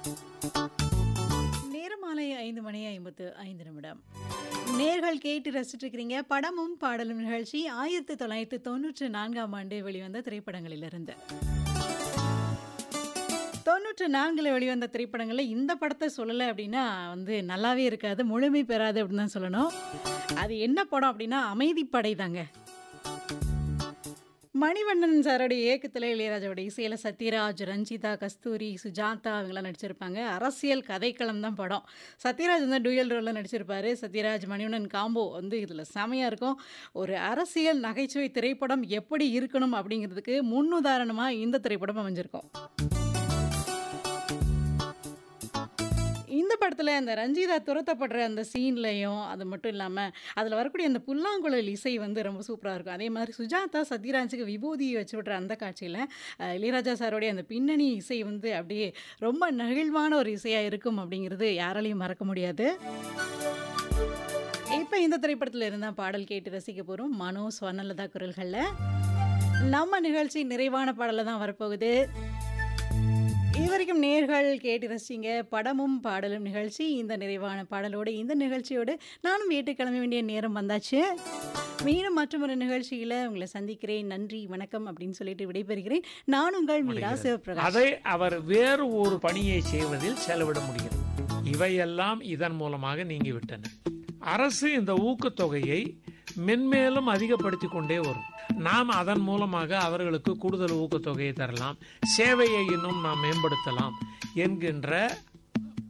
நேரம் மாலை ஐந்து மணி ஐம்பத்து ஐந்து நிமிடம் நேர்கள் கேட்டு ரசிச்சுட்டு இருக்கிறீங்க படமும் பாடலும் நிகழ்ச்சி ஆயிரத்தி தொள்ளாயிரத்தி தொண்ணூற்றி நான்காம் ஆண்டு வெளிவந்த திரைப்படங்களிலிருந்து தொண்ணூற்று நான்கில் வெளிவந்த திரைப்படங்களில் இந்த படத்தை சொல்லலை அப்படின்னா வந்து நல்லாவே இருக்காது முழுமை பெறாது அப்படின்னு தான் சொல்லணும் அது என்ன படம் அப்படின்னா அமைதிப்படை தாங்க மணிவண்ணன் சாரோடைய இயக்கத்தில் இளையராஜாவோட இசையில் சத்யராஜ் ரஞ்சிதா கஸ்தூரி சுஜாதா இவங்கெல்லாம் நடிச்சிருப்பாங்க அரசியல் கதைக்களம் தான் படம் சத்யராஜ் வந்து டூயல் ரோலில் நடிச்சிருப்பாரு சத்யராஜ் மணிவண்ணன் காம்போ வந்து இதில் செமையாக இருக்கும் ஒரு அரசியல் நகைச்சுவை திரைப்படம் எப்படி இருக்கணும் அப்படிங்கிறதுக்கு முன்னுதாரணமாக இந்த திரைப்படம் அமைஞ்சிருக்கும் இந்த படத்தில் அந்த ரஞ்சிதா துரத்தப்படுற அந்த சீன்லையும் அது மட்டும் இல்லாமல் அதில் வரக்கூடிய அந்த புல்லாங்குழல் இசை வந்து ரொம்ப சூப்பராக இருக்கும் அதே மாதிரி சுஜாதா சத்யராஜுக்கு விபூதி வச்சு விட்ற அந்த காட்சியில் அஹ், இளையராஜா சாரோடைய அந்த பின்னணி இசை வந்து அப்படியே ரொம்ப நெகிழ்வான ஒரு இசையாக இருக்கும் அப்படிங்கிறது யாராலையும் மறக்க முடியாது இப்போ இந்த திரைப்படத்தில் இருந்தால் பாடல் கேட்டு ரசிக்க போகிறோம் மனோ ஸ்வர்ணலதா குரல்களில் நம்ம நிகழ்ச்சி நிறைவான பாடலில் தான் வரப்போகுது இதுவரைக்கும் நேர்கள் கேட்டு ரசிங்க படமும் பாடலும் நிகழ்ச்சி இந்த நிறைவான பாடலோடு இந்த நிகழ்ச்சியோடு நானும் வீட்டுக்கு கிளம்ப வேண்டிய நேரம் வந்தாச்சு மீண்டும் மற்றொரு நிகழ்ச்சியில் உங்களை சந்திக்கிறேன் நன்றி வணக்கம் அப்படின்னு சொல்லிட்டு விடைபெறுகிறேன் நான் உங்கள் மீரா சிவபிரகாஷ் அதை அவர் வேறு ஒரு பணியை செய்வதில் செலவிட முடிகிறது இவையெல்லாம் இதன் மூலமாக நீங்கிவிட்டன அரசு இந்த ஊக்கத்தொகையை மென்மேலும் அதிகப்படுத்திக் கொண்டே வரும் நாம் அதன் மூலமாக அவர்களுக்கு கூடுதல் ஊக்கத்தொகையை தரலாம் சேவையை இன்னும் நாம் மேம்படுத்தலாம் என்கின்ற